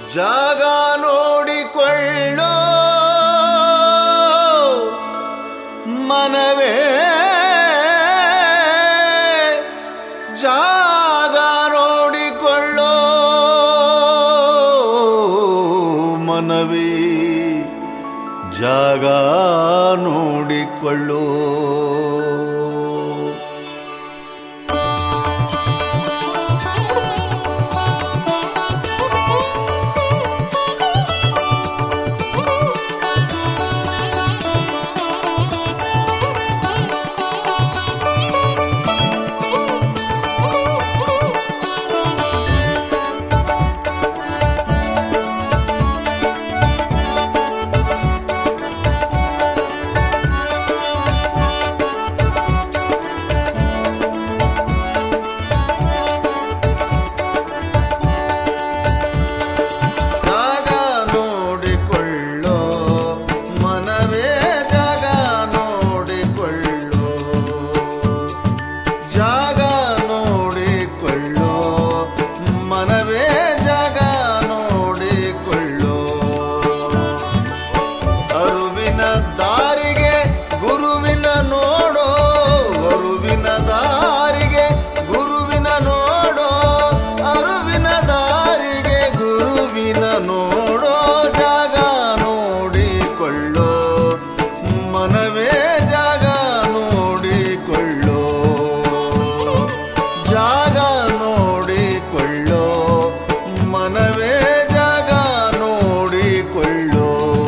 ಜಾಗ ನೋಡಿಕೊಳ್ಳೋ ಮನವೇ ಜಾಗ ನೋಡಿಕೊಳ್ಳೋ ಮನವೇ ಜಾಗ ನೋಡಿಕೊಳ್ಳೋ ಜಾಗ ನೋಡಿಕೊಳ್ಳೋ ಮನವೇ ಜಾಗ ನೋಡಿಕೊಳ್ಳೋ ಜಾಗ ನೋಡಿಕೊಳ್ಳೋ ಮನವೇ ಜಾಗ ನೋಡಿಕೊಳ್ಳೋ ಅರುವಿನ ದಾರಿಗೆ ಗುರುವಿನ ನೋಡೋ ಅರುವಿನ ದಾರಿಗೆ ಗುರುವಿನ ನೋಡೋ ಅರುವಿನ ದಾರಿಗೆ ಗುರುವಿನ ನೋಡೋ ಜಾಗ ನೋಡಿಕೊಳ್ಳೋ ಮನವೇ ಜಾಗ ನೋಡಿಕೊಳ್ಳೋ ಜಾಗ ನೋಡಿಕೊಳ್ಳೋ ಮನವೇ ಜಾಗ ನೋಡಿಕೊಳ್ಳೋ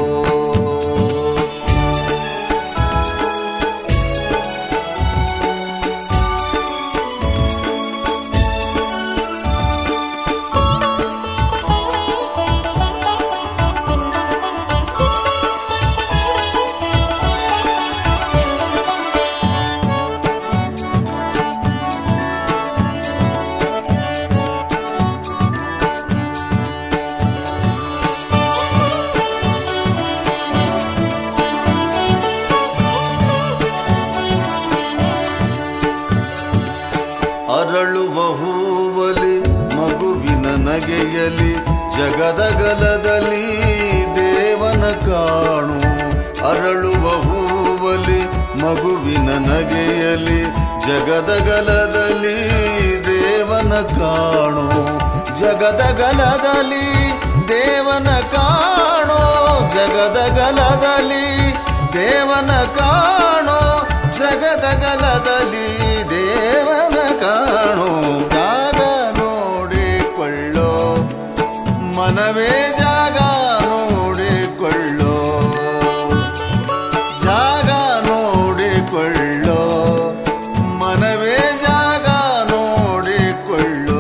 ಅರಳುವ ಹೂವಲಿ ಮಗುವಿನ ನಗೆಯಲಿ ಜಗದಗಲದಲ್ಲಿ ದೇವನ ಕಾಣು ಅರಳುವ ಹೂವಲಿ ಮಗುವಿನ ನಗೆಯಲಿ ಜಗದಗಲದಲ್ಲಿ ದೇವನ ಕಾಣು ಜಗದಗಲದಲ್ಲಿ ದೇವನ ಕಾಣೋ ಜಗದಗಲದಲ್ಲಿ ದೇವನ ಕಾಣೋ ಜಗದಗಲದಲ್ಲಿ ದೇವನ ಕಾಣೋ ಜಾಗ ನೋಡಿಕೊಳ್ಳೋ ಮನವೇ ಜಾಗ ನೋಡಿಕೊಳ್ಳೋ ಜಾಗ ನೋಡಿಕೊಳ್ಳೋ ಮನವೇ ಜಾಗ ನೋಡಿಕೊಳ್ಳೋ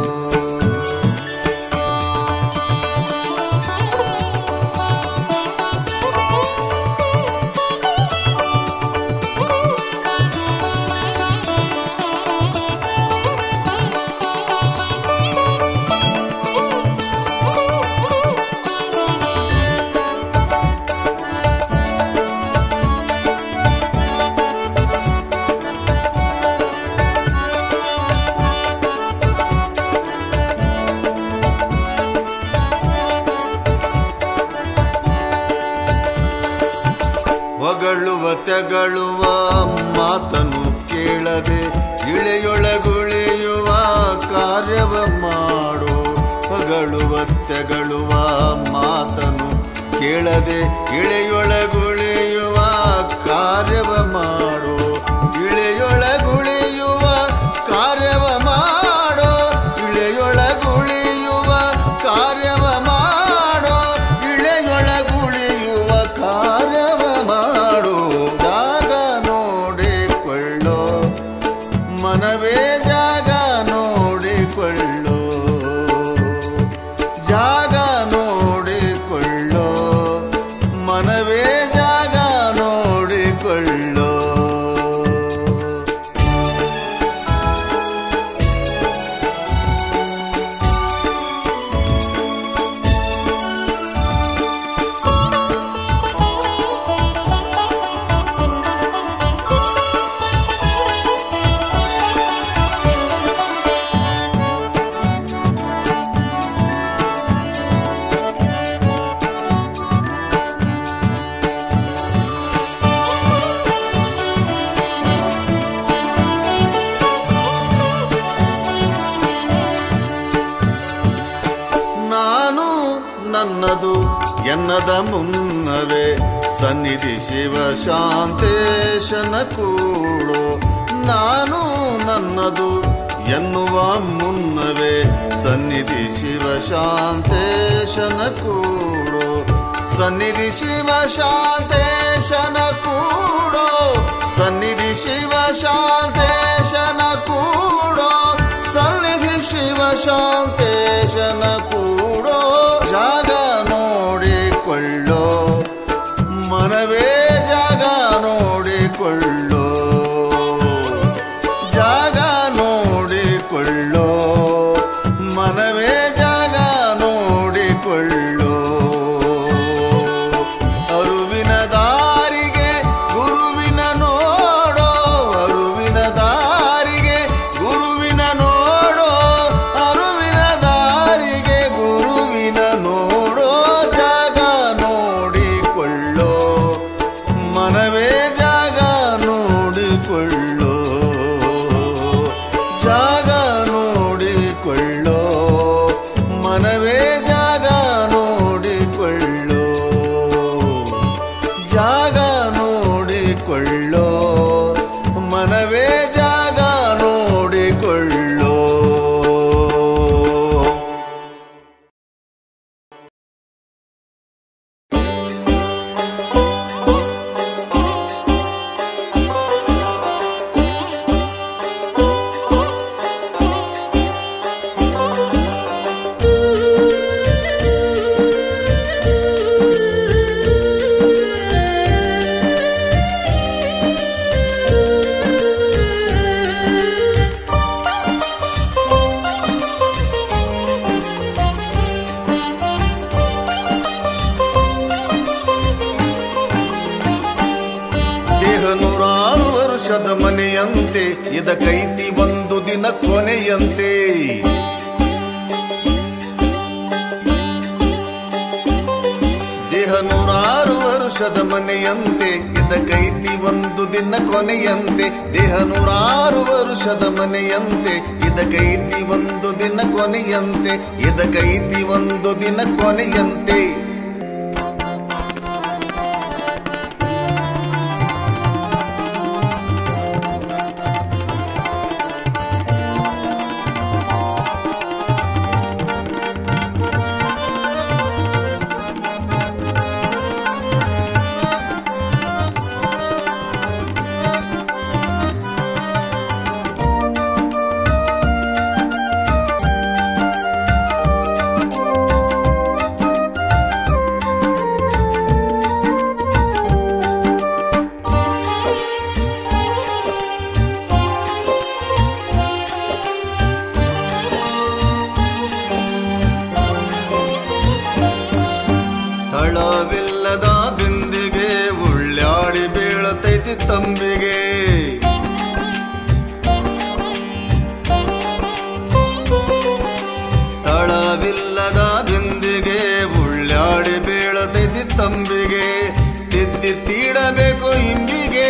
ಹೊಗಳುವ ತೆಗಳುವ ಮಾತನು ಕೇಳದೆ ಇಳೆಯೊಳಗುಳಿಯುವ ಕಾರ್ಯವ ಮಾಡು ಹೊಗಳುವ ತೆಗಳುವ ಮಾತನು ಕೇಳದೆ ಇಳೆಯೊಳಗುಳಿಯುವ ಕಾರ್ಯವ ಮಾಡು ಇಳೆಯೊಳಗುಳಿಯುವ ಕಾರ್ಯವ ಮಾಡೋ ಇಳೆಯೊಳಗುಳಿಯುವ ಕಾರ್ಯವ ಮಾಡೋ ಇಳೆಯೊಳಗುಳಿಯುವ ಕಾರ್ಯವ ಮಾಡು ಜಾಗ ನೋಡಿಕೊಳ್ಳೋ ಮನವೇ ಜಾಗ ನೋಡಿಕೊಳ್ಳೋ ಜಾಗ ನೋಡಿಕೊಳ್ಳೋ ಮನವೇ ಜಾಗ ನೋಡಿಕೊಳ್ಳೋ ನನ್ನದು ಎನ್ನದ ಮುನ್ನವೇ ಸನ್ನಿಧಿ ಶಿವ ಶಾಂತೇಶನ ಕೂಡೋ ನಾನು ನನ್ನದು ಎನ್ನುವ ಮುನ್ನವೇ ಸನ್ನಿಧಿ ಶಿವ ಶಾಂತೇಶನ ಕೂಡೋ ಸನ್ನಿಧಿ ಶಿವ ಶಾಂತೇಶನ ಕೂಡೋ ಸನ್ನಿಧಿ ಶಿವ ಶಾಂತೇಶನ ಕೂಡೋ ಸನ್ನಿಧಿ ಶಿವ ಶಾಂತೇಶನ ಕೂಡೋ ಜಾಗ ನೋಡಿಕೊಳ್ಳೋ ಮನವೇ ಜಾಗ ನೋಡಿಕೊಳ್ಳೋ ಜಾಗ ನೋಡಿಕೊಳ್ಳೋ ಮನವೇ ಜಾಗ ನೋಡಿಕೊಳ್ಳೋ ಅರುವಿನ ದಾರಿಗೆ ಗುರುವಿನ ನೋಡೋ ಅರುವಿನ ದಾರಿಗೆ ಗುರುವಿನ ನೋಡೋ ಅರುವಿನ ದಾರಿಗೆ ಗುರುವಿನ ನೋಡೋ ಜಾಗ ನೋಡಿಕೊಳ್ಳೋ ಮನವೇ ಜಾಗ ನೋಡಿಕೊಳ್ಳೋ ಜಾಗ ನೋಡಿಕೊಳ್ಳೋ ಮನವೇ ಜಾಗ ನೋಡಿಕೊಳ್ಳೋ ಜಾಗ ನೋಡಿಕೊಳ್ಳೋ ಮನವೇ ಜಾಗ ನೋಡಿಕೊಳ್ಳೋ ದೇಹ ನೂರಾರು ವರುಷದ ಮನೆಯಂತೆ ಇದಕ್ಕೈತಿ ಒಂದು ದಿನ ಕೊನೆಯಂತೆ ದೇಹ ನೂರಾರು ವರುಷದ ಮನೆಯಂತೆ ಇದಕ್ಕೈತಿ ಒಂದು ದಿನ ಕೊನೆಯಂತೆ ದೇಹ ನೂರಾರು ವರುಷದ ಮನೆಯಂತೆ ಇದಕ್ಕೈತಿ ಒಂದು ದಿನ ಕೊನೆಯಂತೆ ಇದಕ್ಕೈತಿ ಒಂದು ದಿನ ಕೊನೆಯಂತೆ ತಳವಿಲ್ಲದ ಬಿಂದಿಗೆ ಉಳ್ಳಾಡಿ ಬೀಳತೈತಿ ತಂಬಿಗೆ ತಳವಿಲ್ಲದ ಬಿಂದಿಗೆ ಉಳ್ಳಾಡಿ ಬೀಳತೈತಿ ತಂಬಿಗೆ ತಿದ್ದಿ ತೀಡಬೇಕು ಇಂಬಿಗೆ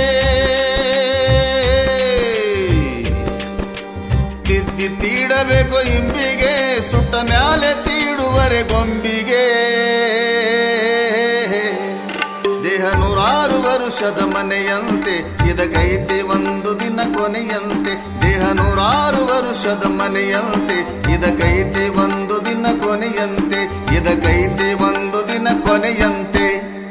ತಿದ್ದಿ ತೀಡಬೇಕು ಇಂಬಿಗೆ ಸುಟ್ಟ ಮ್ಯಾಲೆ ತೀಡುವರೆ ಗೊಂಬಿಗೆ ದೇಹ ನೂರಾರು ವರುಷದ ಮನೆಯಂತೆ ಇದಗೈತೆ ಒಂದು ದಿನ ಕೊನೆಯಂತೆ ದೇಹ ನೂರಾರು ವರುಷದ ಮನೆಯಂತೆ ಇದಗೈತೆ ಒಂದು ದಿನ ಕೊನೆಯಂತೆ ಇದಗೈತೆ ಒಂದು ದಿನ ಕೊನೆಯಂತೆ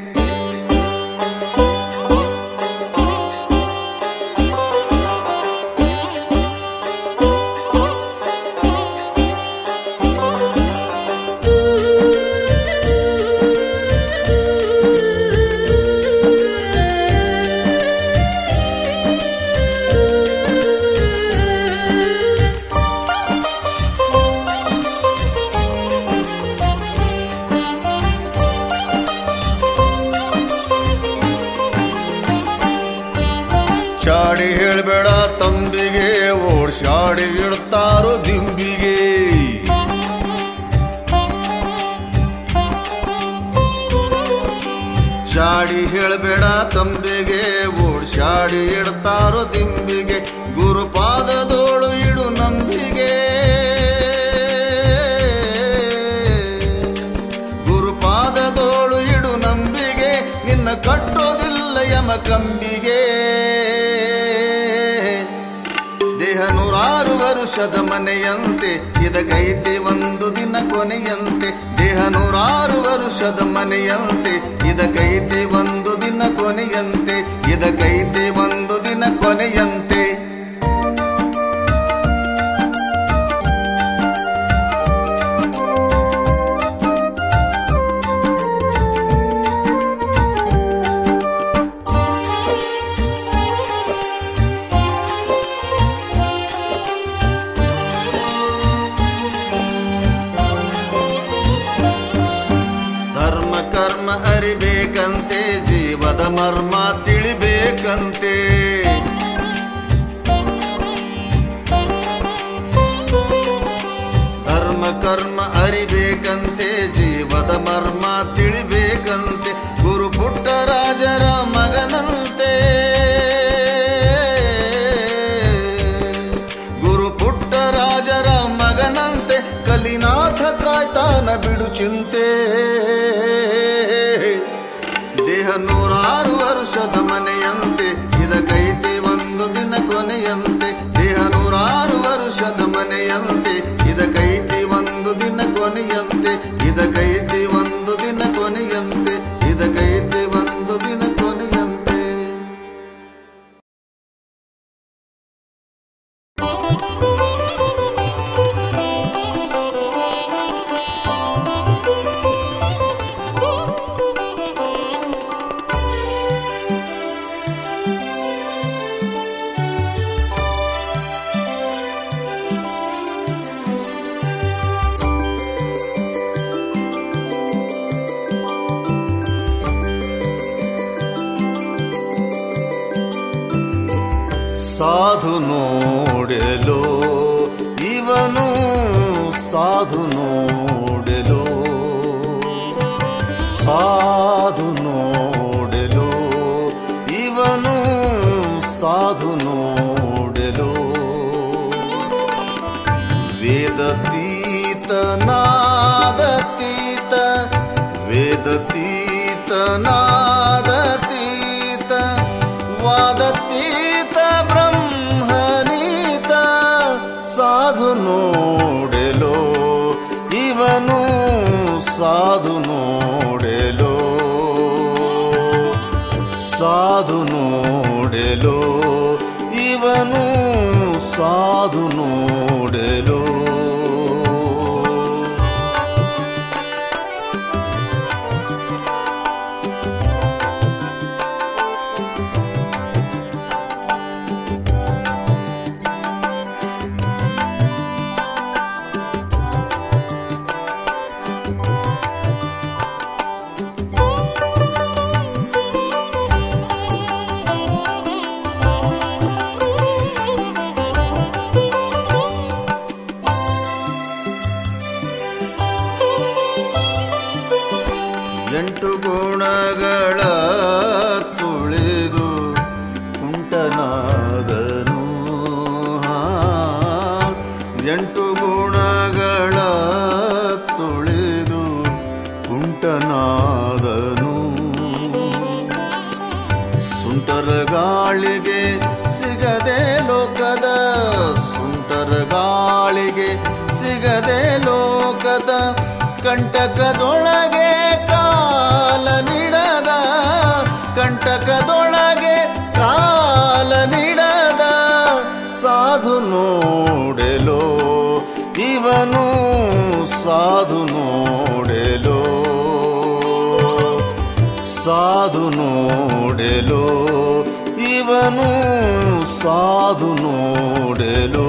ಚಾಡಿ ಹೇಳ್ಬೇಡ ತಂಬಿಗೆ ಓಡ್ಸಾಡಿ ಇಡ್ತಾರೋ ದಿಂಬಿಗೆ ಚಾಡಿ ಹೇಳ್ಬೇಡ ತಂಬಿಗೆ ಓಡ್ಸಾಡಿ ಇಡ್ತಾರೋ ದಿಂಬಿಗೆ ಗುರುಪಾದದೋಳು ಇಡು ನಂಬಿಗೆ ಗಂಬಿಗೆ ದೇಹ ನೂರಾರು ವರುಷದ ಮನೆಯಂತೆ ಇದಗೈತೆ ಒಂದು ದಿನ ಕೊನೆಯಂತೆ ದೇಹ ನೂರಾರು ವರುಷದ ಮನೆಯಂತೆ ಇದಗೈತೆ ಒಂದು ದಿನ ಕೊನೆಯಂತೆ ಇದಗೈತೆ ಒಂದು ದಿನ ಕೊನೆಯಂತೆ ಧರ್ಮ ಕರ್ಮ ಅರಿಬೇಕಂತೆ ಜೀವದ ಮರ್ಮ ತಿಳಿಬೇಕಂತೆ ಧರ್ಮ ಕರ್ಮ ಅರಿಬೇಕಂತೆ ಜೀವದ ಮರ್ಮ ತಿಳಿಬೇಕಂತೆ ಗುರು ಪುಟ್ಟರಾಜರ ಮಗನಂತೆ ಗುರು ಪುಟ್ಟರಾಜರ ಮಗನಂತೆ ಕಲಿನಾಥ ಕಾಯ್ತಾನ ಬಿಡು ಚಿಂತೆ ದೇಹ ನೂರಾರು ವರ್ಷದ ಮನೆಯಂತೆ ಇದಕೈತೆ ಒಂದು ದಿನ ಕೊನೆಯಂತೆ ದೇಹ ನೂರಾರು ವರ್ಷದ ಮನೆಯಂತೆ ಇದಕೈತೆ ಒಂದು ದಿನ ಕೊನೆಯಂತೆ ಇದಕೈತೆ ಒಂದು ದಿನ ಕೊನೆಯಂತೆ ಇದಕೈತೆ ಒಂದು ದಿನ ಕೊನೆಯಂತೆ ಸಾಧು ನೋಡೆಲೋ ಇವನು ಸಾಧು ನೋಡೆಲೋ ಸಾಧು ನೋಡೆಲೋ ಇವನು ಸಾಧು ನೋಡೆಲೋ ವೇದತೀತ ನಾದತೀತ ವೇದತೀತ ನಾದತೀತ ವಾದತೀತ ಬ್ರಹ್ಮನೀತ ಸಾಧು ನೋಡೆಲೋ ಇವನು ಸಾಧು ನೋಡೆಲೋ ಸಾಧು ನೋಡೆಲೋ ಇವನು ಸಾಧು ನೋಡೆಲೋ ಎಂಟು ಗುಣಗಳ ತುಳಿದು ಕುಂಟನಾದನು ಹಾ. ಎಂಟು ಗುಣಗಳ ತುಳಿದು ಕುಂಟನಾದನು ಸುಂಟರ ಗಾಳಿಗೆ ಸಿಗದೆ ಲೋಕದ ಸುಂಟರ ಗಾಳಿಗೆ ಸಿಗದೆ ಲೋಕದ ಕಂಟಕದೊಳಗೆ ಕಾಲ ನಿಡದ ಕಂಟಕದೊಳಗೆ ಕಾಲ ನಿಡದ ಸಾಧು ನೋಡೆಲೋ ಇವನು ಸಾಧು ನೋಡೆಲೋ ಸಾಧು ನೋಡೆಲೋ ಇವನು ಸಾಧು ನೋಡೆಲೋ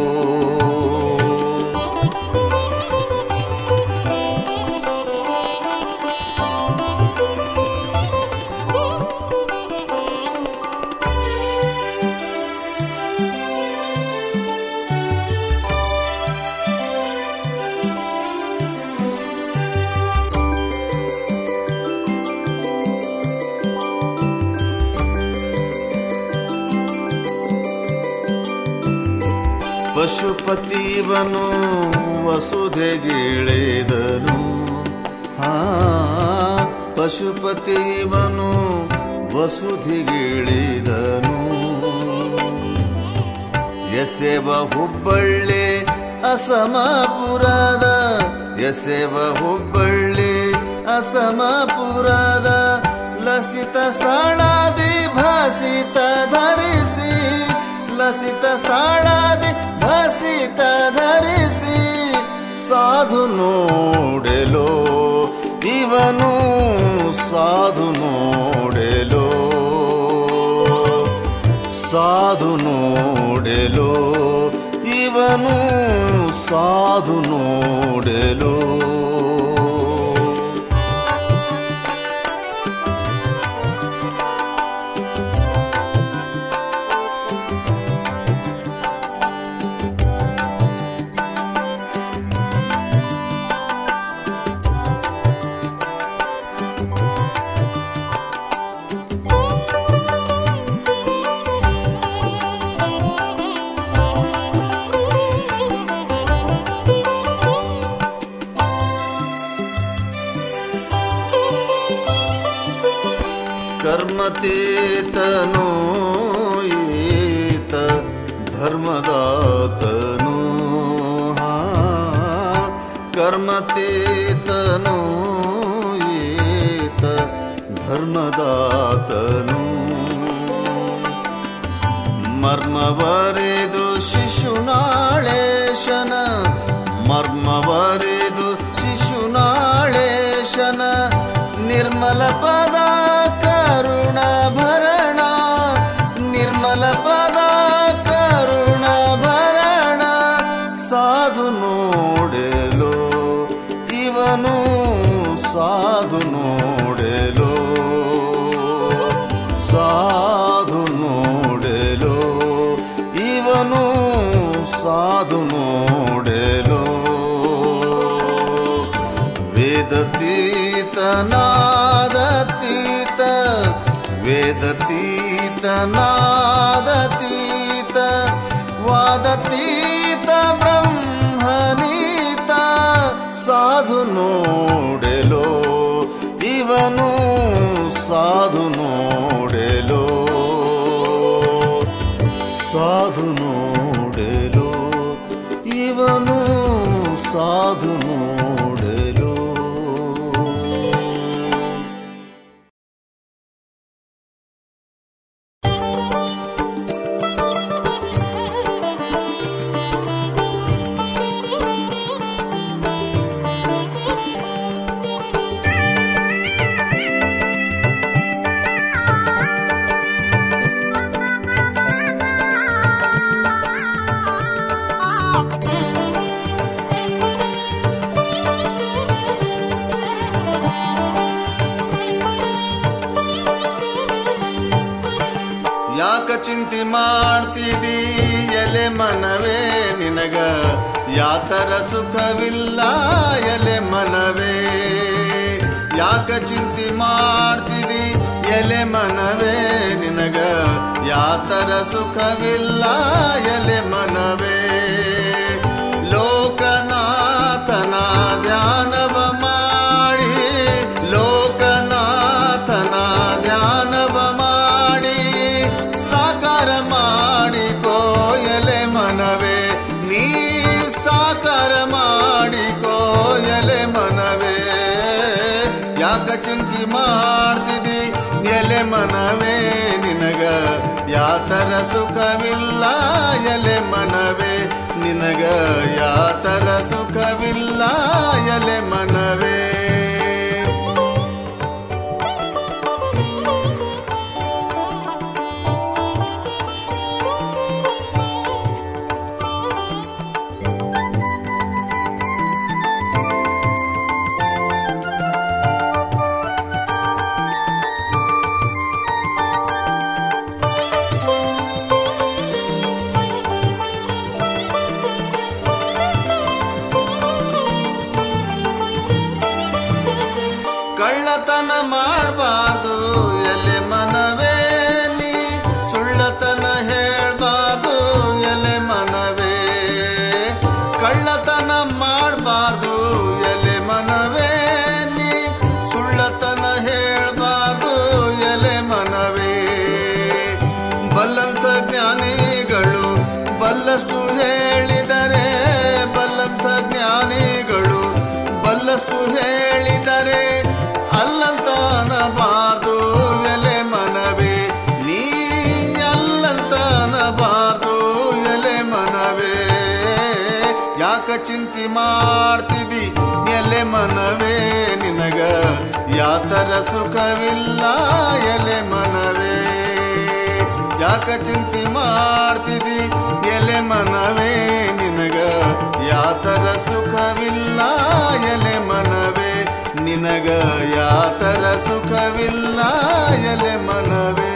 ಪಶುಪತಿವನು ವಸುಧೆಗಿಳಿದನು ಹಾ ಪಶುಪತಿವನು ವಸುಧಿಗಿಳಿದನು ಎಸೆವ ಹುಬ್ಬಳ್ಳಿ ಅಸಮಪುರದ ಎಸೆವ ಹುಬ್ಬಳ್ಳಿ ಅಸಮಪುರದ ಲಸಿತ ಸ್ಥಳದಿ ಭಾಸಿತ ಧರಿಸಿ ಲಸಿತ ಸ್ಥಳದಿ ಭಾಸಿತ ಧರಿಸಿ ಸಾಧು ನೋಡೆಲೋ ಇವನು ಸಾಧು ನೋಡೆಲೋ ಸಾಧು ನೋಡೆಲೋ ಇವನು ಸಾಧು ನೋಡೆಲೋ ಕರ್ಮತೀತನು ಈತ ಧರ್ಮದಾತನು ಹಾ. ಕರ್ಮತೀತನು ಈತ ಧರ್ಮದಾತನು ಮರ್ಮವರೆದು ಶಿಶುನಾಳೇಶನ ಮರ್ಮವರೆದು ಶಿಶುನಾಳೇಶನ ನಿರ್ಮಲ ಪದ ಕರುಣ ಭರಣ ನಿರ್ಮಲ ಪದ ಕರುಣ ಭರಣ ಸಾಧು ನೋಡೆಲೋ ಇವನು ಸಾಧು ನೋಡೆಲೋ ಸಾಧು ನೋಡೆಲೋ ಇವನು ಸಾಧು ನೋಡೆಲೋ ವೇದತೀತ ನಾದತೀತ ವೇದತೀತ ನಾದತೀತ ವಾದತೀತ ಬ್ರಹ್ಮನೀತ ಸಾಧು ನೋಡೆಲೋ ಇವನು ಸಾಧು ನೋಡೆಲೋ ಸಾಧು ನೋಡೆಲೋ ಇವನು ಸಾಧು ನೋಡೆಲೋ ಯಾಕ ಚಿಂತೆ ಮಾಡ್ತಿದಿ ಎಲೆ ಮನವೇ ನಿನಗ ಯಾತರ ಸುಖವಿಲ್ಲ ಎಲೆ ಮನವೇ ಯಾಕ ಚಿಂತೆ ಮಾಡ್ತಿದಿ ಎಲೆ ಮನವೇ ನಿನಗ ಯಾತರ ಸುಖವಿಲ್ಲ ಎಲೆ ಮನವೇ ಲೋಕನಾಥನ ಧ್ಯಾನವ ಮಾಡಿ ಲೋಕನಾಥನ ಧ್ಯಾನವ ಮಾಡಿ ಸಾಕಾರ ಮಾಡಿ ಕೋಯಲೆ ಮನವೇ ನೀ ಸಾಕಾರ ಮಾಡಿ ಕೋಯಲೆ ಮನವೇ ಯಾಕ ಚಿಂತೆ ಮಾಡ್ತಿದಿ ಎಲೆ ಮನವೇ ನಿನಗ ಯಾತರ ಸುಖವಿಲ್ಲ ಎಲೆ ಮನವೇ ನಿನಗ ಯಾತರ ಸುಖವಿಲ್ಲ ಎಲೆ ಮನವೇ ಕಳ್ಳತನ ಮಾಡಬಾರ್ದು ಎಲೆ ಮನವೇ ನೀ ಸುಳ್ಳತನ ಹೇಳ್ಬಾರ್ದು ಎಲೆ ಮನವೇ ಕಳ್ಳತನ ಮಾಡಬಾರ್ದು ಎಲೆ ಮನವೇ ನೀ ಸುಳ್ಳತನ ಹೇಳ್ಬಾರ್ದು ಎಲೆ ಮನವೇ ಚಿಂತಿ ಮಾಡ್ತಿದಿ ಎಲೆ ಮನವೇ ನಿನಗ ಯಾತರ ಸುಖವಿಲ್ಲ ಎಲೆ ಮನವೇ ಯಾಕ ಚಿಂತಿ ಮಾಡ್ತಿದಿ ಎಲೆ ಮನವೇ ನಿನಗ ಯಾತರ ಸುಖವಿಲ್ಲ ಎಲೆ ಮನವೇ ನಿನಗ ಯಾತರ ಸುಖವಿಲ್ಲ ಎಲೆ ಮನವೇ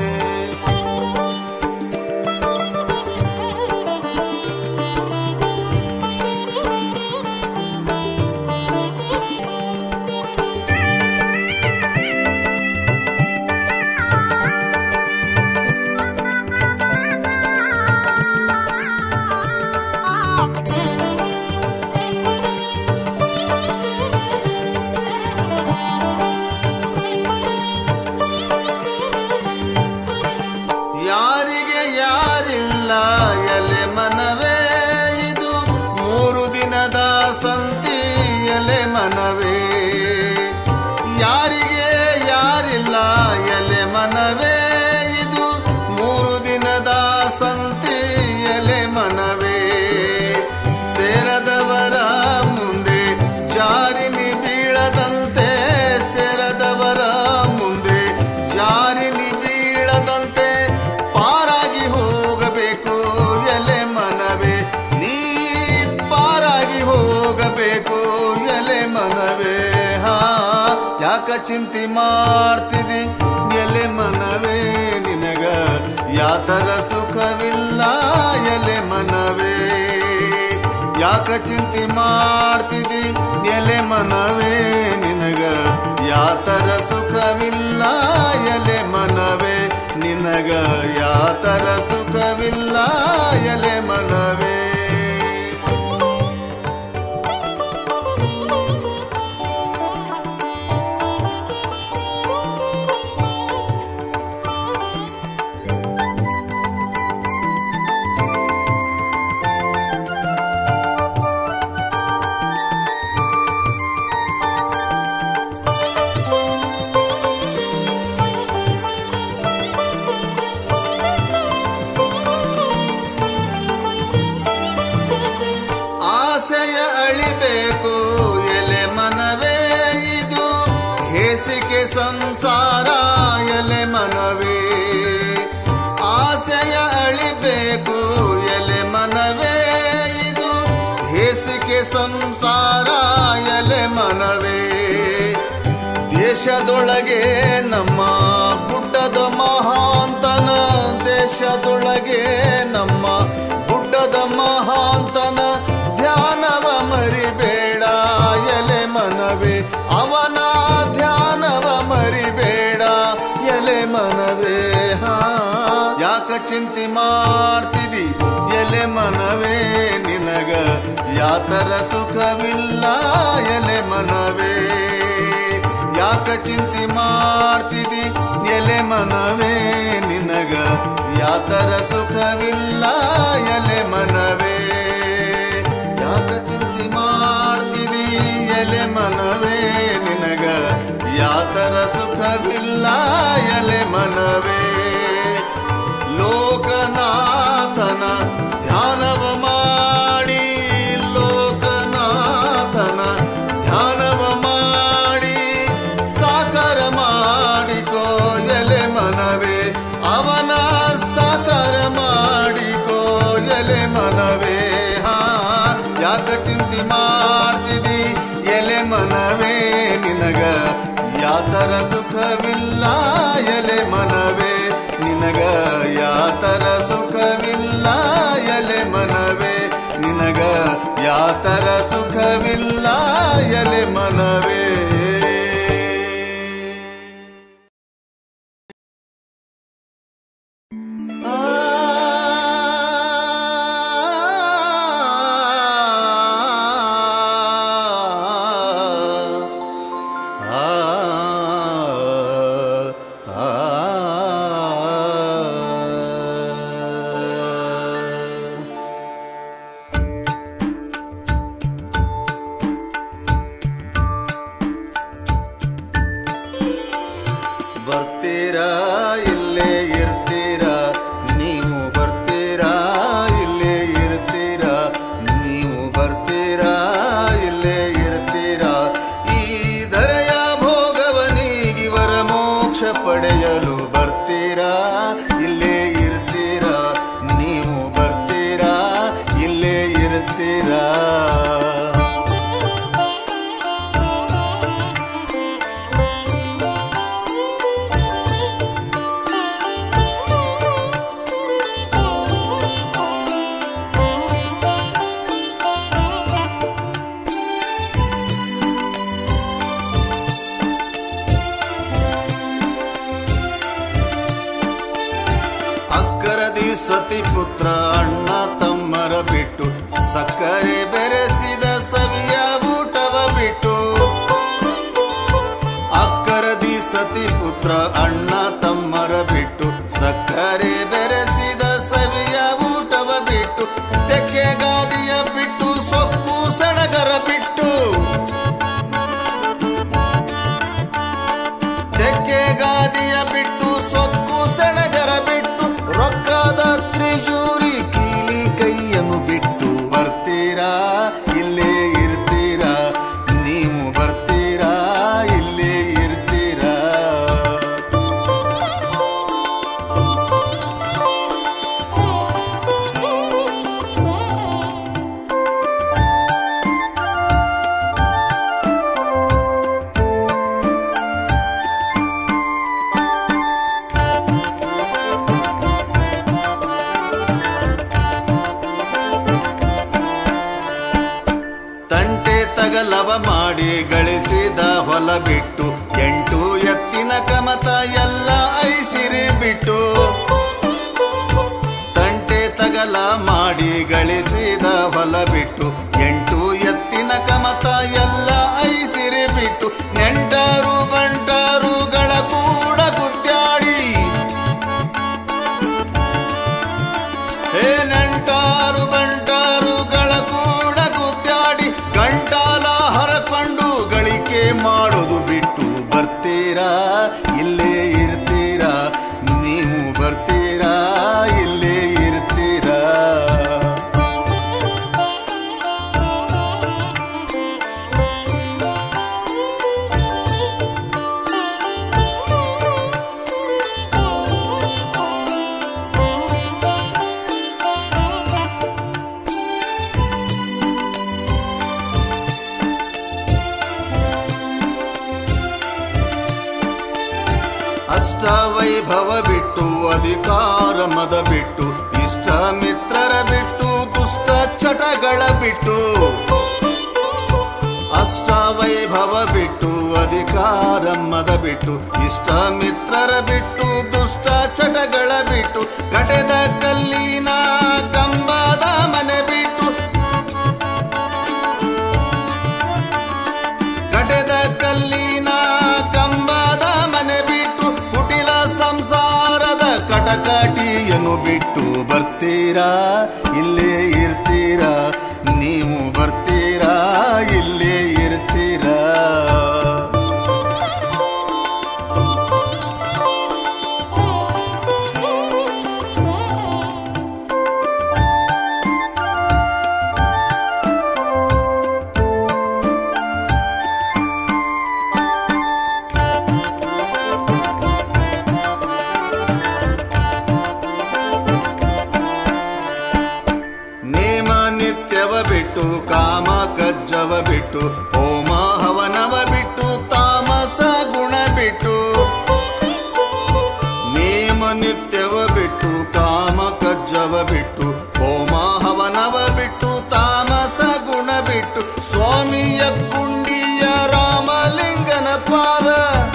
ಯಾರಿಗೆ ಯಾರಿಲ್ಲ ಎಲೆ ಮನವೇ ಇದು ಮೂರು ದಿನದ ಸಂತಿ ಎಲೆ ಮನವೇ ಯಾರಿಗೆ ಯಾರಿಲ್ಲ ಎಲೆ ಮನವೇ ಇದು ಮೂರು ದಿನದ ಸಂತಿ ಎಲೆ ಮನವೇ ಸೇರದವರ ಮುಂದೆ ಜಾರಿನಿ ಬೀಳದಂತೆ ಸೇರದವರ ಮುಂದೆ ಜಾರಿನಿ ಬೀಳದಂತೆ ಪಾರಾಗಿ ಹೋಗಬೇಕು ಎಲೆ ಮನವೇ ನೀ ಪಾರಾಗಿ ಹೋಗಬೇಕು ಎಲೆ ಮನವೇ ಹಾ ಯಾಕ ಚಿಂತೆ ಮಾಡ್ತಿದಿ ಎಲೆ ಮನವೇ ನಿನಗ ಯಾತರ ಸುಖವಿಲ್ಲ ಎಲೆ ಮನವೇ ಯಾಕ ಚಿಂತೆ ಮಾಡ್ತಿದಿ ಎಲೆ ಮನವೇ ನಿನಗ ಯಾತರ ಸುಖವಿಲ್ಲ ಎಲೆ ಮನವೇ ನಿನಗ ಯಾತರ ಸುಖವಿಲ್ಲ ಎಲೆ ಮನವೇ ಆಸೆಯ ಅಳಿಬೇಕು ಎಲೆ ಮನವೇ ಇದು ಹೇಸಿಗೆ ಸಂಸಾರ ಎಲೆ ಮನವೇ ಆಸೆಯ ಅಳಿಬೇಕು ಎಲೆ ಮನವೇ ಇದು ಹೇಸಿಗೆ ಸಂಸಾರ ಎಲೆ ಮನವೇ ದೇಶದೊಳಗೆ ನಮ್ಮ ಗುಡ್ಡದ ಮಹಾಂತನ ದೇಶದೊಳಗೆ ನಮ್ಮ ಗುಡ್ಡದ ಮಹಾಂತನ ಧ್ಯಾನವ ಮರಿಬೇಡ ಎಲೆ ಮನವೇ ಅವನ ಧ್ಯಾನವ ಮರಿಬೇಡ ಎಲೆ ಮನವೇ ಹಾ ಯಾಕ ಚಿಂತೆ ಮಾಡ್ತಿದಿ ಎಲೆ ಮನವೇ ನಿನಗ ಯಾತರ ಸುಖವಿಲ್ಲ ಎಲೆ ಮನವೇ ಯಾಕ ಚಿಂತೆ ಮಾಡ್ತಿದಿ ಎಲೆ ಮನವೇ ನಿನಗ ಯಾತರ ಸುಖವಿಲ್ಲ ಎಲೆ ಮನವೇ ಯಾಕ ಚಿಂತೆ ಮಾಡ್ತಿದಿ ಎಲೆ ಮನವೇ ನಿನಗ ಯಾತರ ಸುಖವಿಲ್ಲ ಎಲೆ ಮನವೇ ಲೋಕನಾಥನ ಧ್ಯಾನವ ಮಾಡಿ ಲೋಕನಾಥನ ಧ್ಯಾನವ ಮಾಡಿ ಸಾಕಾರ ಮಾಡಿಕೋ ಎಲೆ ಮನವೇ ಅವನ ಸಾಕಾರ ಮಾಡಿಕೋ ಎಲೆ ಮನವೇ ಹಾ ಯಾಕ ಚಿಂತೆ ಮಾಡ್ತಿದಿ ಎಲೆ ಮನವೇ ನಿನಗ ಯಾತರ ಸುಖವಿಲ್ಲ ಎಲೆ ಮನವೇ ನಿನಗ ಯಾತರ ಸುಖವಿಲ್ಲ ಎಲೆ ಮನವೇ ನಿನಗ ಯಾತರ ಸುಖವಿಲ್ಲ ಎಲೆ ಮನವೇ ಸತಿ ಪುತ್ರ ಅಣ್ಣ ತಮ್ಮರ ಬಿಟ್ಟು ಸಕ್ಕರೆ ಬೆರೆಸಿದ ಸವಿಯ ಊಟವ ಬಿಟ್ಟು ಅಕ್ಕರದಿ ಸತಿ ಪುತ್ರ ಅಣ್ಣ ತಮ್ಮರ ಬಿಟ್ಟು ಸಕ್ಕರೆ ಬೆರೆಸಿದ ಸವಿಯ ಊಟವ ಬಿಟ್ಟು ತೆಕ್ಕೆ ಗಾದಿಯ ಬಿಟ್ಟು ಸೊಪ್ಪು ಸಡಗರ ಬಿಟ್ಟು ತೆಕ್ಕೆ ಗಾದಿಯ ಬಿಟ್ಟು ಸೊಕ್ಕು ಸಡಗರ ಬಿಟ್ಟು ರೊಕ್ಕದ ತ್ರಿಜೂರಿ ಕೀಲಿ ಕೈಯನ್ನು ಬಿಟ್ಟು ಬರ್ತೀರಾ ಇಲ್ಲೇ ಇರ್ತೀರಾ ನೀವು ಬರ್ತೀರಾ ಇಲ್ಲೇ ಇರ್ತೀರಾ ತಂಟೆ ತಗಲವ ಮಾಡಿ ಗಳಿಸಿದ ಹೊಲ ಬಿಟ್ಟು ಎಂಟು ಎತ್ತಿನ ಕಮತ ಎಲ್ಲ ಐಸಿರಿ ಬಿಟ್ಟು ತಂಟೆ ತಗಲ ಮಾಡಿ ಗಳಿಸಿದ ಹೊಲ ಬಿಟ್ಟು ಎಂಟು ಎತ್ತಿನ ಕಮತ ಎಲ್ಲ ಐಸಿರಿ ಬಿಟ್ಟು ನೆಂಟರು ಬಂಟರುಗಳ ಕೂಡ ಗುದ್ದಾಡಿ ಹೇ ನೆಂಟಾರು ಬಂಟಾರುಗಳ ಕೂಡ ಗುದ್ದಾಡಿ ಗಂಟಾಲ ಹರಕೊಂಡು ಗಳಿಕೆ ಮಾಡೋದು ಬಿಟ್ಟು ಬರ್ತೀರಾ ಇಲ್ಲೇ ಇರ್ತೀರಾ ನೀವು ಬರ್ತೀರಾ ಇಲ್ಲೇ ಇರ್ತೀರಾ ಅಷ್ಟ ವೈಭವ ಬಿಟ್ಟು ಅಧಿಕಾರ ಮದ ಬಿಟ್ಟು ಇಷ್ಟ ಮಿತ್ರರ ಬಿಟ್ಟು ದುಷ್ಟ ಚಟಗಳ ಬಿಟ್ಟು ಅಷ್ಟ ವೈಭವ ಬಿಟ್ಟು ಅಧಿಕಾರ ಮದ ಬಿಟ್ಟು ಇಷ್ಟ ಮಿತ್ರರ ಬಿಟ್ಟು ದುಷ್ಟ ಚಟಗಳ ಬಿಟ್ಟು ಕಟೆದ ಕಲ್ಲಿನ ಕಂಬದ ಮನೆ ಬಿಟ್ಟು ಕಟೆದ ಕಲ್ಲಿನ ಕಂಬದ ಮನೆ ಬಿಟ್ಟು ಕುಟಿಲ ಸಂಸಾರದ ಕಟಕಟಿಯನ್ನು ಬಿಟ್ಟು ಬರ್ತೀರಾ ಇಲ್ಲೇ ಇರ್ತೀರಾ ನೀವು ಬರ್ತೀರಾ ಇಲ್ಲೇ ಇರ್ತೀರಾ ನೇಮ ನಿತ್ಯವ ಬಿಟ್ಟು ಕಾಮ ಕಜ್ಜವ ಬಿಟ್ಟು ಹೋಮ ಹವನವ ಬಿಟ್ಟು ತಾಮಸ ಗುಣ ಬಿಟ್ಟು ನೇಮ ನಿತ್ಯವ ಬಿಟ್ಟು ಕಾಮ ಕಜ್ಜವ ಬಿಟ್ಟು ಹೋಮ ಹವನವ ಬಿಟ್ಟು ತಾಮಸ ಗುಣ ಬಿಟ್ಟು ಸ್ವಾಮಿಯ ಕುಂಡಿಯ ರಾಮಲಿಂಗನ ಪಾದ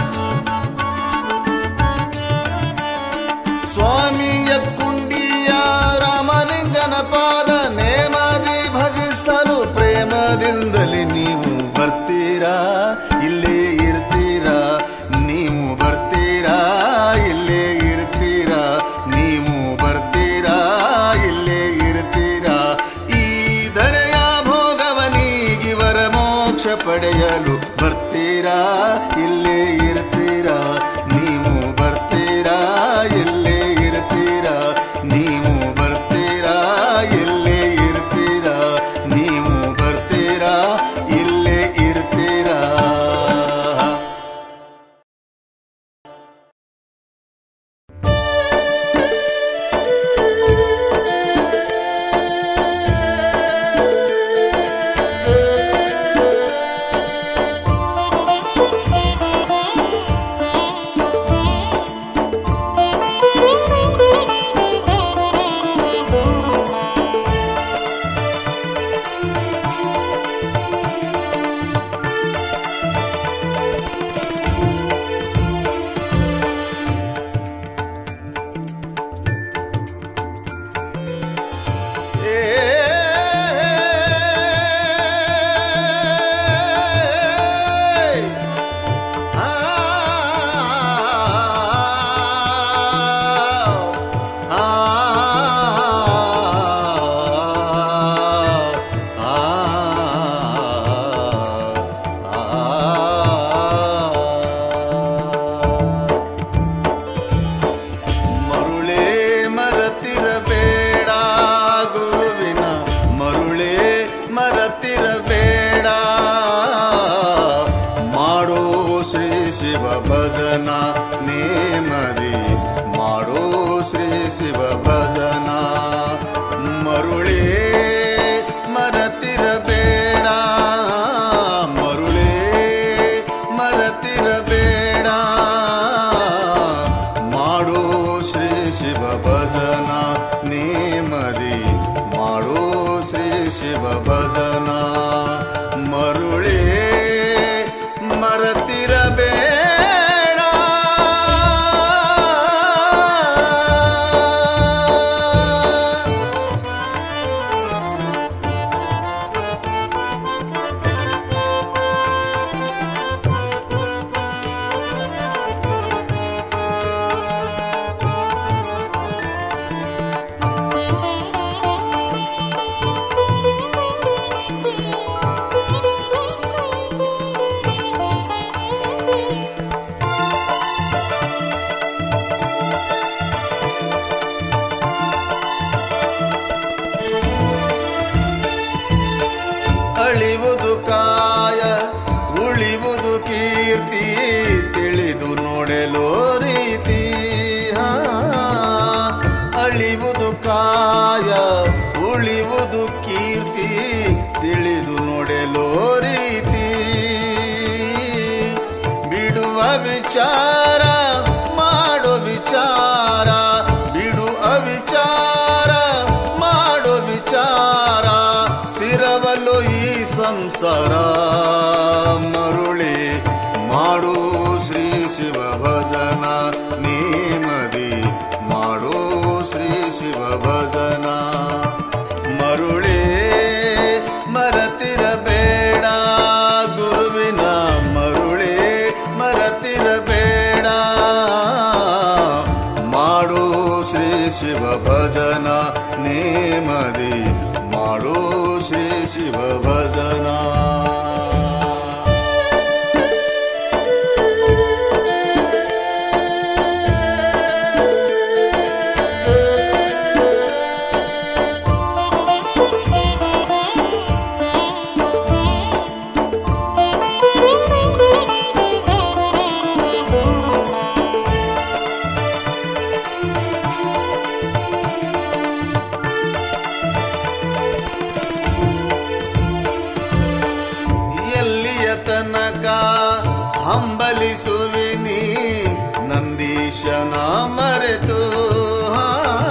ಸ್ವಾಮಿಯ ಕುಂಡಿಯ ರಾಮಲಿಂಗನ ಪಾದ ನೇಮದಿ ಭಜಿಸಲು ಪ್ರೇಮದಿಂದಲೇ ನೀವು ಬರ್ತೀರಾ ಇಲ್ಲೇ ಇರ್ತೀರಾ ನೀವು ಬರ್ತೀರಾ ಇಲ್ಲೇ ಇರ್ತೀರಾ ನೀವು ಬರ್ತೀರಾ ಇಲ್ಲೇ ಇರ್ತೀರಾ ಈ ಧರೆಯ ಭೋಗವನೀಗಿವರ ಮೋಕ್ಷ ಪಡೆಯಲು ಬರ್ತೀರಾ ಇಲ್ಲೇ ಇರ್ತೀರಾ ನೀವು ಬರ್ತೀರಾ ಇಲ್ಲೇ ಇರ್ತೀರಾ ನೀವು ಬರ್ತೀರಾ ಇಲ್ಲೇ ಇರ್ತೀರಾ ನೀವು ಬರ್ತೀರಾ ಇಲ್ಲೇ ಇರ್ತೀರಾ Thank ವಿಚಾರ ಮಾಡೋ ವಿಚಾರ ಬಿಡು ಅವಿಚಾರ ಮಾಡೋ ವಿಚಾರ ಸ್ಥಿರವಲ್ಲೋ ಈ ಸಂಸಾರ ಮರುಳಿ ಮಾಡು ಶ್ರೀ ಶಿವ ಭಜನ ನೇಮದಿ ಮಾಡು ಶ್ರೀ ಶಿವ ಭಜನ ಮರುಳೇ ಮರತಿರಬೇಡ ಗುರುವಿನ ಮರುಳೇ ಮರತಿರಬೇಡ ಮಾಡು ಶ್ರೀ ಶಿವ ಭಜನ ನೇಮದಿ ಮಾಡು ಶ್ರೀ ಶಿವ ಭಜನ ಎಲ್ಲಿಯ ತನಕ ಹಂಬಲಿಸುವಿನಿ ನಂದೀಶನ ಮರೆತು ಹಾ.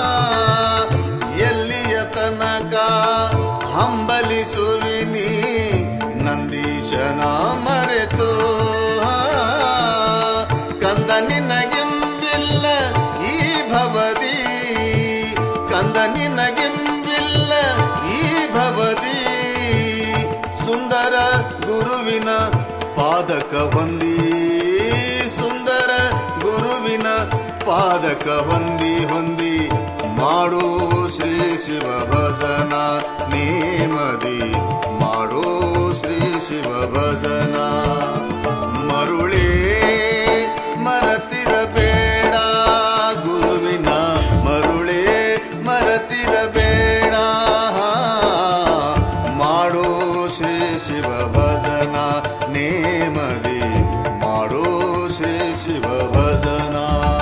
ಎಲ್ಲಿಯ ತನಕ ಹಂಬಲಿಸುವಿನಿ ನಂದೀಶನ ಮರೆತು ಹಾ. ಕಂದ ನಿನಗೆಂಬಿಲ್ಲ ಈ ಭವದಿ ಕಂದ ನಿನಗೆಂಬಿಲ್ಲ ಈ ಭವದಿ ಸುಂದರ ಗುರುವಿನ ಪಾದಕ ಹೊಂದಿ ಸುಂದರ ಗುರುವಿನ ಪಾದಕ ಹೊಂದಿ ಹೊಂದಿ ಮಾಡು ಶ್ರೀ ಶಿವ ಭಜನ ನೇಮದಿ ಮಾಡು ಶ್ರೀ ಶಿವ ಭಜನ ಮರುಳೇ ಮರತಿರಬೇಡ ಗುರುವಿನ ಮರುಳೇ ಮರತಿರಬೇಡ ಮಾಡು ಶ್ರೀ ಶಿವ ಭಜನ ನೇಮದಿ ಮಾಡು ಶ್ರೀ ಶಿವ ಭಜನ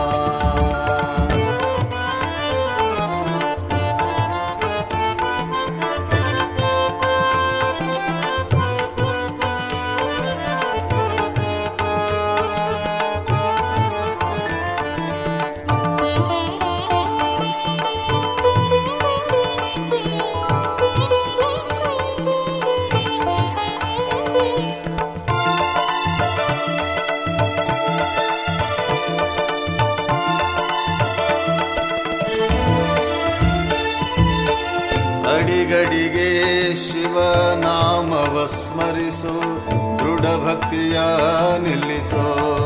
ಅಡಿಗಡಿಗೆ ಶಿವನಾಮವ ಸ್ಮರಿಸು ದೃಢ ಭಕ್ತಿಯ ನಿಲ್ಲಿಸೋ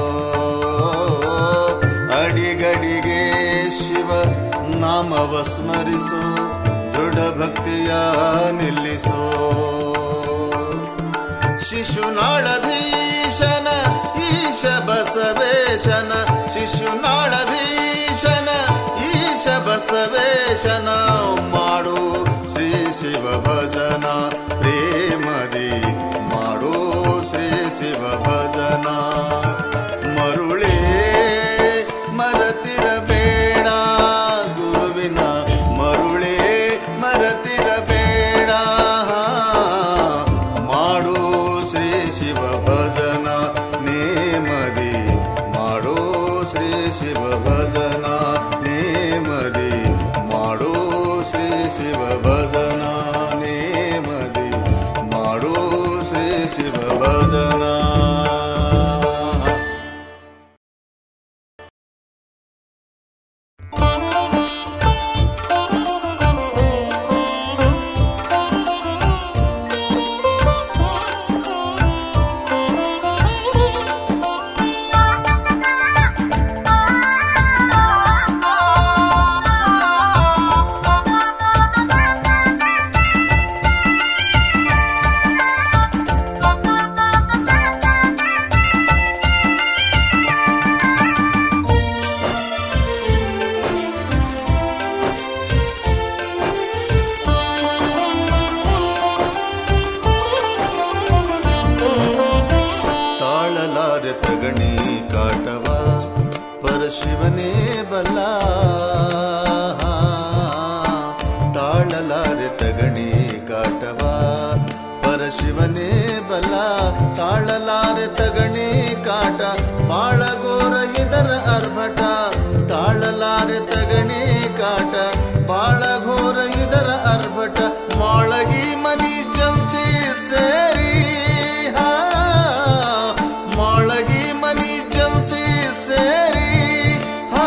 ಅಡಿಗಡಿಗೆ ಶಿವ ನಾಮವ ಸ್ಮರಿಸು ದೃಢ ಭಕ್ತಿಯ ನಿಲ್ಲಿಸೋ ಶಿಶುನಾಳಧೀಶನ ಈಶ ಬಸವೇಶನ ಶಿಶುನಾಳಧೀಶನ ಈಶ ಬಸವೇಶನ ಮಾಡು ಶ್ರೀ ಶಿವ ಭಜನ ಪ್ರೇಮದಿ ಮಾಡು ಶ್ರೀ ಶಿವ ಭಜನ ಮರುಳೇ ಮರತಿರಬೇಡ ಗುರುವಿನ ಮರುಳೇ ಮರತಿರಬೇಡ ಮಾಡು ಶ್ರೀ ಶಿವ ಭಜನ ನೇಮದಿ ಮಾಡು ಶ್ರೀ ಶಿವ ಭಜನ ನೇಮದಿ ಮಾಡು ಶ್ರೀ ಶಿವ ಭಜನ ನೇಮದಿ ಮಾಡು ಶ್ರೀ ಶಿವ ಭಜನ Thank you. ಶಿವನೇ ಬಲ ತಾಳಲಾರೆ ತಗಣಿ ಕಾಟ ಬಾಳಗೋರ ಇದರ ಅರ್ಭಟ ತಾಳಲಾರೆ ತಗಣಿ ಕಾಟ ಬಾಳಘೋರ ಇದರ ಅರ್ಭಟ ಮಾಳಗಿ ಮನಿ ಜಂತಿ ಸೇರಿ ಹಾ ಮಾಳಗಿ ಮನಿ ಜಂತಿ ಸೇರಿ ಹಾ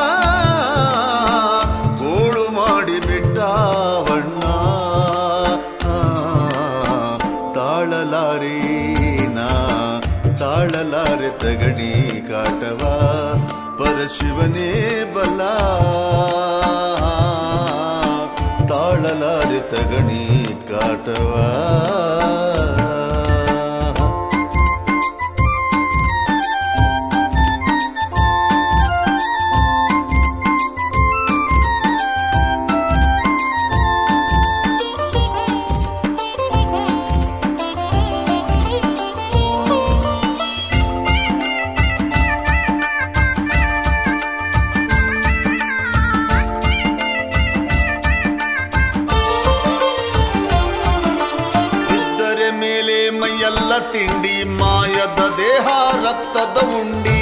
ಗೋಳು ಮಾಡಿ ಬಿಟ್ಟವಣ್ಣ ತಾಳಲಾರಿ ನಾ ತಾಳಲಾರೆ ತಗಣಿ ಕಾಟವ ಪರಶಿವನೇ ಬಲ ತಾಳಲಾರೆ ತಗಣಿ ಕಾಟವ ಇದ್ದರೆ ಮೇಲೆ ಮೈಯೆಲ್ಲ ತಿಂಡಿ ಮಾಯದ ದೇಹ ರಕ್ತದ ಉಂಡಿ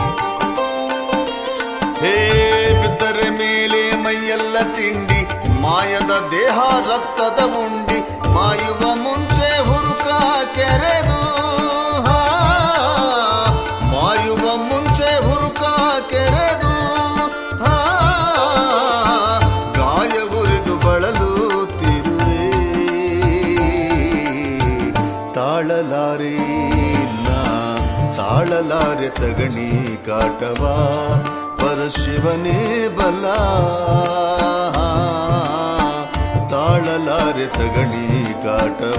ಹೇ ಬಿದ್ದರೆ ಮೇಲೆ ಮೈಯೆಲ್ಲ ತಿಂಡಿ ಮಾಯದ ದೇಹ ರಕ್ತದ ಉಂಡಿ ಮಾಯುವ ಮುಂಚೆ ಹುರುಕ ಕೆರೆದು ಹಾ, ಮಾಯುವ ಮುಂಚೆ ಹುರುಕ ಕೆರೆದು ಹಾ, ಗಾಯ ಉರಿದು ಬಳಲುತ್ತಿರುವೆ ತಾಳಲಾರೆ ನಾ ತಾಳಲಾರೆ ತಗಣಿ ಕಾಟವ ಪರಶಿವನೇ ಬಲ ತಾಳಲಾರೆ ತಗಣಿ ಕಾಟವ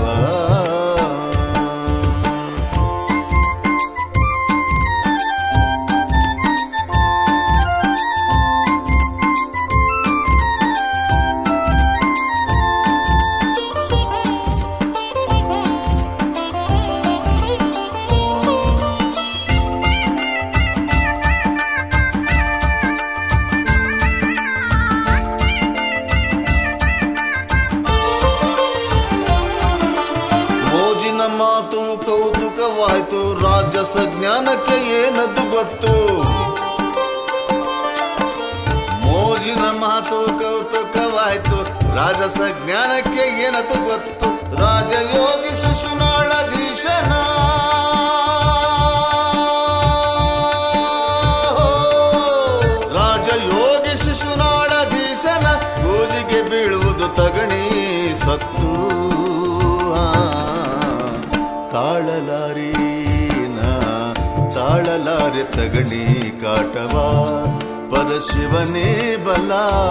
ಮೋಜಿನ ಮಾತು ಕೌತುಕವಾಯ್ತು ರಾಜಸ ಜ್ಞಾನಕ್ಕೆ ಏನದು ಗೊತ್ತು ಮೋಜಿನ ಮಾತು ಕೌತುಕವಾಯ್ತು ರಾಜಸ ಜ್ಞಾನಕ್ಕೆ ಏನದು ಗೊತ್ತು ರಾಜಯೋಗಿ ಶಿಶುನಾಳಧೀಶನ ರಾಜಯೋಗಿ ಶಿಶುನಾಳಧೀಶನ ಗೋಜಿಗೆ ಬೀಳುವುದು ತಗಣಿ ಸತ್ತು ತಾಳಲಾರಿ ನಾ ತಾಳಲಾರೆ ತಗಣಿ ಕಾಟವ ಪರಶಿವನೇ ಬಲ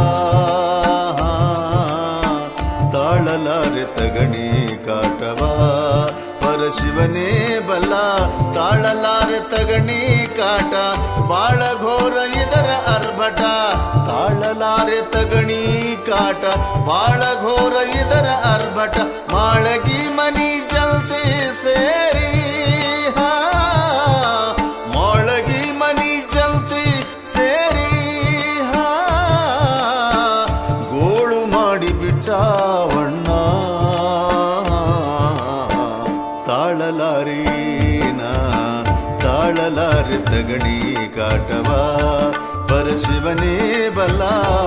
ತಾಳಲಾರೆ ತಗಣಿ ಕಾಟವ ಪರಶಿವನೇ ಬಲ ತಾಳಲಾರೆ ತಗಣಿ ಕಾಟ ಬಾಳ ಘೋರ ಇದರ ಅರ್ಭಟ ತಾಳಲಾರೆ ತಗಣಿ ಕಾಟ ಬಾಳ ಘೋರ ಇದರ ಅರ್ಭಟ ಮಾಳಗಿ ಮನಿ ಜಲ್ತಿ ಸೇರಿ ಹಾ ಮಾಳಗಿ ಮನಿ ಜಲ್ತಿ ಸೇರಿ ಹಾ ಗೋಳು ಮಾಡಿ ಬಿಟ್ಟವಣ್ಣ ತಾಳಲಾರಿ ನಾ ತಾಳಲಾರಿ ತಗಣಿ ಕಾಟವ ಪರಶಿವನೇ ಬಲ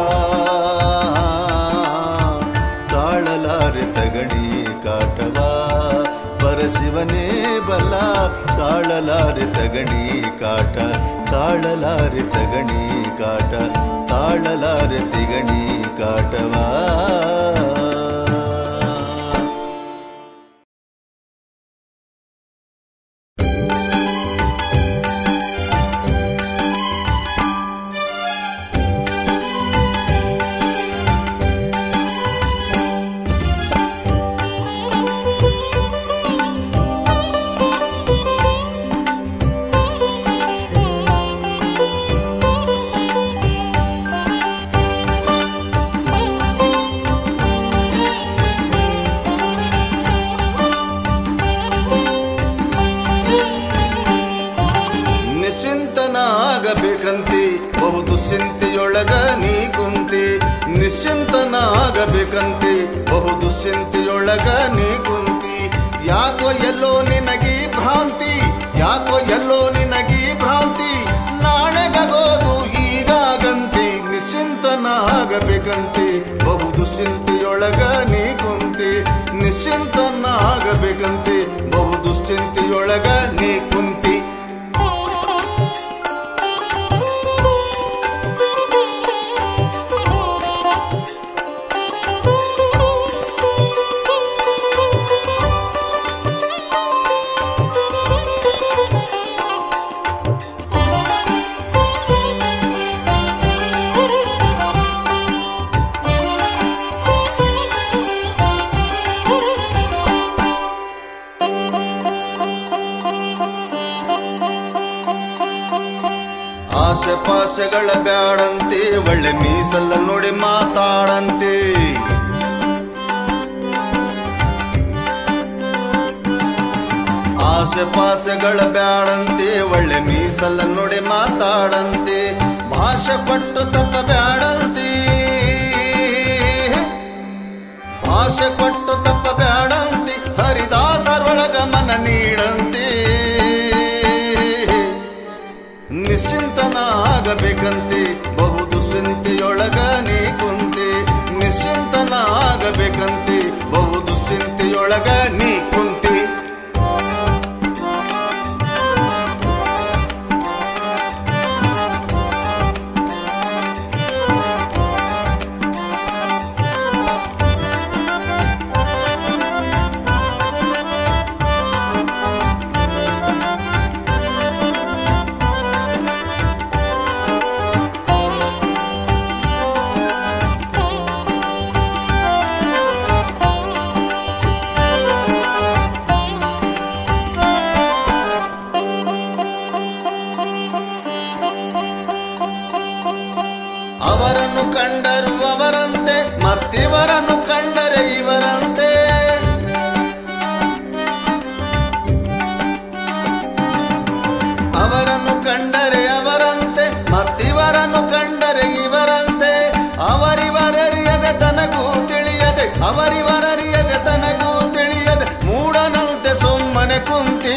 ತಾಳಲಾರಿ ತಗಣಿ ಕಾಟವ ಪರಶಿವನೇ ಬಲ ತಾಳಲಾರಿ ತಗಣಿ ಕಾಟ ತಾಳಲಾರಿ ತಗಣಿ ಕಾಟ ತಾಳಲಾರಿ ತಿಗಣಿ ಕಾಟವಾ ನಿಶ್ಚಿಂತನಾಗಬೇಕಂತಿ ಬಹು ದುಶ್ಚಿಂತೆಯೊಳಗ ನೀ ಕುಂತಿ ನಿಶ್ಚಿಂತನಾಗಬೇಕಂತಿ ಬಹು ದುಶ್ಚಿಂತೆಯೊಳಗ ನೀ ಕುಂತಿ ಯಾಕೋ ಎಲ್ಲೋ ನಿನಗೀ ಭ್ರಾಂತಿ ಯಾಕೋ ಎಲ್ಲೋ ನಿನಗೀ ಭ್ರಾಂತಿ ನಾಳೆಗಾಗೋದು ಈಗಾಗಂತಿ ನಿಶ್ಚಿಂತನಾಗಬೇಕಂತೆ ಬಹು ದುಶ್ಚಿಂತೆಯೊಳಗ ನೀ ಕುಂತಿ ನಿಶ್ಚಿಂತನಾಗಬೇಕಂತೆ ಬಹು ದುಶ್ಚಿಂತೆಯೊಳಗ ನೀ ಕುಂತಿ ಆಸೆ ಪಾಸೆಗಳ ಬ್ಯಾಡಂತೆ ಒಳ್ಳೆ ಮೀಸಲ್ಲ ನೋಡಿ ಮಾತಾಡಂತೆ ಆಸೆ ಪಾಸೆಗಳ ಬ್ಯಾಡಂತೆ ಒಳ್ಳೆ ಮೀಸಲ್ಲ ನೋಡಿ ಮಾತಾಡಂತೆ ಭಾಷೆ ಪಟ್ಟು ತಪ್ಪ ಬ್ಯಾಡಂತೆ ಭಾಷೆ ಪಟ್ಟು ತಪ್ಪ ಬ್ಯಾಡಂತೆ ಹರಿದಾಸರೊಳಗ ಮನ ನೀಡಂತೆ ನಿಶ್ಚಿಂತನಾಗಬೇಕಂತೆ ಬಹು ದುಶ್ಚಿಂತೆಯೊಳಗ ನೀ ಕುಂತೆ ನಿಶ್ಚಿಂತನಾಗಬೇಕಂತೆ ಬಹು ದುಶ್ಚಿಂತೆಯೊಳಗ ನೀ ಕುಂತಿ ಅವರನ್ನು ಕಂಡರು ಅವರಂತೆ ಮತ್ತಿವರನ್ನು ಕಂಡರೆ ಇವರಂತೆ ಅವರನ್ನು ಕಂಡರೆ ಅವರಂತೆ ಮತ್ತಿವರನ್ನು ಕಂಡರೆ ಇವರಂತೆ ಅವರಿವರರಿಯದೆ ತನಗೂ ತಿಳಿಯದೆ ಅವರಿವರರಿಯದೆ ತನಗೂ ತಿಳಿಯದೆ ಮೂಡನಂತೆ ಸುಮ್ಮನೆ ಕುಂತಿ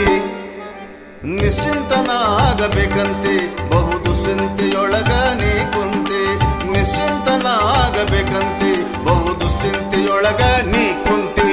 ನಿಶ್ಚಿಂತನಾಗಬೇಕಂತೆ ಬಹು ದುಶ್ಚಿಂತೆಯೊಳಗ ನೀ ಕುಂತೆ ನಿಶ್ಚಿಂತನಾಗಬೇಕಂತೆ ಬಹು ದುಶ್ಚಿಂತೆಯೊಳಗ ನೀ ಕುಂತಿ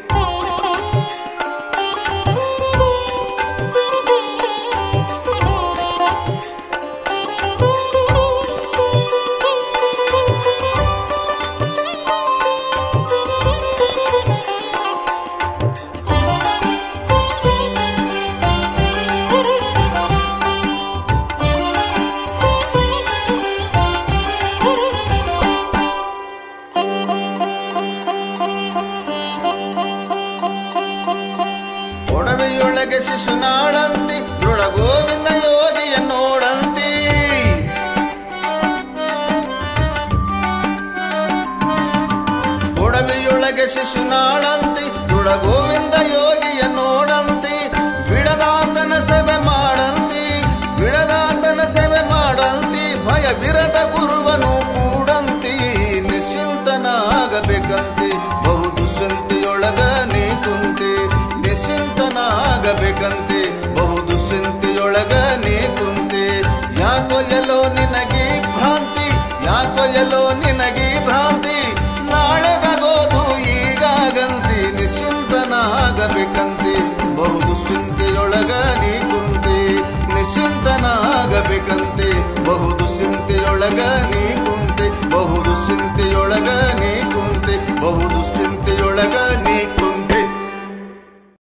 ಒಡವೆಯೊಳಗೆ ಶಿಶುನಾಳಂತಿ ದೃಢ ಗೋವಿಂದ ಯೋಗಿಯ ನೋಡಂತಿ ಒಡವೆಯೊಳಗೆ ಶಿಶುನಾಳಂತಿ ದೃಢ ಗೋವಿಂದ ಯೋಗಿಯ ನೋಡಂತಿ ಬಿಡದಾತನ ಸೇವೆ ಮಾಡಂತಿ ಬಿಡದಾತನ ಸೇವೆ ಮಾಡಂತಿ ಭಯವಿರದ ಗುರುವನು ಕೂಡಂತಿ ನಿಶ್ಚಿಂತನಾಗಬೇಕಂತೆ ಬಹು ದುಶ್ಚಿಂತೆಯೊಳಗ ನೀ ಕುಂತಿ ನಿಶ್ಚಿಂತನಾಗಬೇಕಂತೆ ಬಹು ದುಶ್ಚಿಂತೆಯೊಳಗ ನೀ ಕುಂತಿ ಯಾಕೋ ಎಲ್ಲೋ ನಿನಗೀ ಭ್ರಾಂತಿ ಯಾಕೋ ಎಲ್ಲೋ ನಿನಗೀ ಭ್ರಾಂತಿ ನಾಳೆಗಾಗೋದು ಈಗಾಗಂತಿ ನಿಶ್ಚಿಂತನಾಗಬೇಕಂತೆ ಬಹು ದುಶ್ಚಿಂತೆಯೊಳಗ ನೀ ಕುಂತಿ ನಿಶ್ಚಿಂತನಾಗಬೇಕಂತೆ ಬಹು ದುಶ್ಚಿಂತೆಯೊಳಗ ನೀ ಕುಂತಿ ಬಹು ದುಶ್ಚಿಂತೆಯೊಳಗ ನೀ ಕುಂತಿ ಬಹು ದುಶ್ಚಿಂತೆಯೊಳಗ ನೀ ಕುಂತಿ